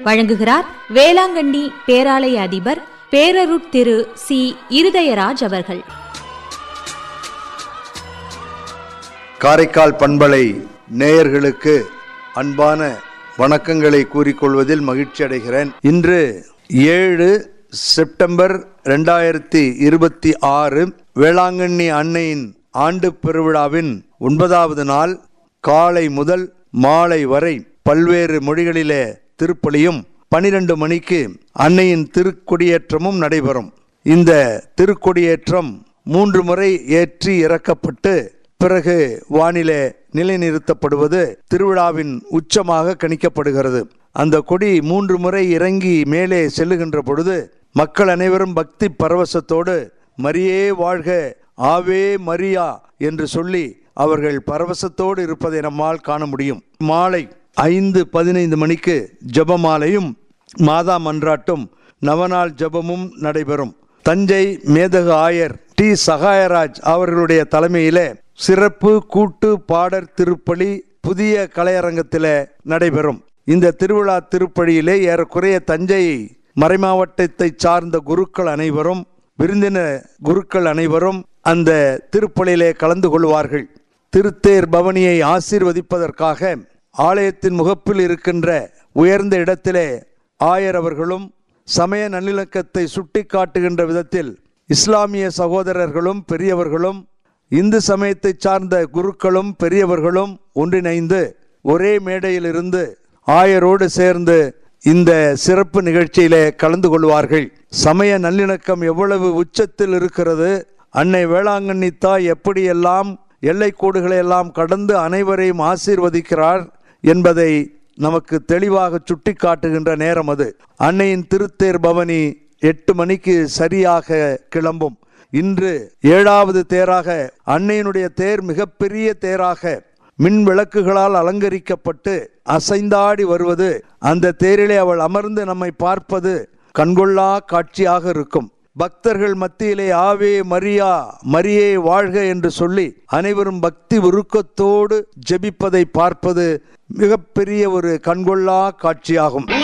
வழங்குகிறார் வேளாங்கண்ணி பேராலய அதிபர் பேரருட் திரு சி இருதயராஜ் அவர்கள் காரைக்கால் பண்பலை நேயர்களுக்கு அன்பான வணக்கங்களை கூறிக்கொள்வதில் மகிழ்ச்சி அடைகிறேன் இன்று ஏழு செப்டம்பர் ரெண்டாயிரத்தி இருபத்தி ஆறு வேளாங்கண்ணி அன்னையின் ஆண்டு பெருவிழாவின் ஒன்பதாவது நாள் காலை முதல் மாலை வரை பல்வேறு மொழிகளிலே திருப்பலியும் பனிரெண்டு மணிக்கு அன்னையின் திருக்கொடியேற்றமும் நடைபெறும் இந்த திருக்கொடியேற்றம் மூன்று முறை ஏற்றி இறக்கப்பட்டு பிறகு வானிலே நிலைநிறுத்தப்படுவது திருவிழாவின் உச்சமாக கணிக்கப்படுகிறது அந்த கொடி மூன்று முறை இறங்கி மேலே செல்லுகின்ற பொழுது மக்கள் அனைவரும் பக்தி பரவசத்தோடு மரியே வாழ்க ஆவே மரியா என்று சொல்லி அவர்கள் பரவசத்தோடு இருப்பதை நம்மால் காண முடியும் மாலை ஐந்து பதினைந்து மணிக்கு ஜபமாலையும் மாதா மன்றாட்டும் நவநாள் ஜபமும் நடைபெறும் தஞ்சை மேதக ஆயர் டி சகாயராஜ் அவர்களுடைய தலைமையிலே சிறப்பு கூட்டு பாடற் திருப்பலி புதிய கலையரங்கத்தில் நடைபெறும் இந்த திருவிழா திருப்பலியிலே ஏறக்குறைய தஞ்சை மறைமாவட்டத்தை சார்ந்த குருக்கள் அனைவரும் விருந்தின குருக்கள் அனைவரும் அந்த திருப்பலியிலே கலந்து கொள்வார்கள் திருத்தேர் பவனியை ஆசீர்வதிப்பதற்காக ஆலயத்தின் முகப்பில் இருக்கின்ற உயர்ந்த இடத்திலே ஆயர் அவர்களும் சமய நல்லிணக்கத்தை சுட்டி காட்டுகின்ற விதத்தில் இஸ்லாமிய சகோதரர்களும் பெரியவர்களும் இந்து சமயத்தை சார்ந்த குருக்களும் பெரியவர்களும் ஒன்றிணைந்து ஒரே மேடையிலிருந்து ஆயரோடு சேர்ந்து இந்த சிறப்பு நிகழ்ச்சியிலே கலந்து கொள்வார்கள் சமய நல்லிணக்கம் எவ்வளவு உச்சத்தில் இருக்கிறது அன்னை வேளாங்கண்ணி தாய் எப்படியெல்லாம் எல்லை கோடுகளை எல்லாம் கடந்து அனைவரையும் ஆசீர்வதிக்கிறார் என்பதை நமக்கு தெளிவாக சுட்டி காட்டுகின்ற நேரம் அது அன்னையின் திருத்தேர் பவனி எட்டு மணிக்கு சரியாக கிளம்பும் இன்று ஏழாவது தேராக அன்னையினுடைய தேர் மிகப்பெரிய தேராக மின் விளக்குகளால் அலங்கரிக்கப்பட்டு அசைந்தாடி வருவது அந்த தேரிலே அவள் அமர்ந்து நம்மை பார்ப்பது கண்கொள்ளா காட்சியாக இருக்கும் பக்தர்கள் மத்தியிலே ஆவே மரியா மரியே வாழ்க என்று சொல்லி அனைவரும் பக்தி உருக்கத்தோடு ஜெபிப்பதை பார்ப்பது மிகப்பெரிய ஒரு கண்கொள்ளா காட்சியாகும்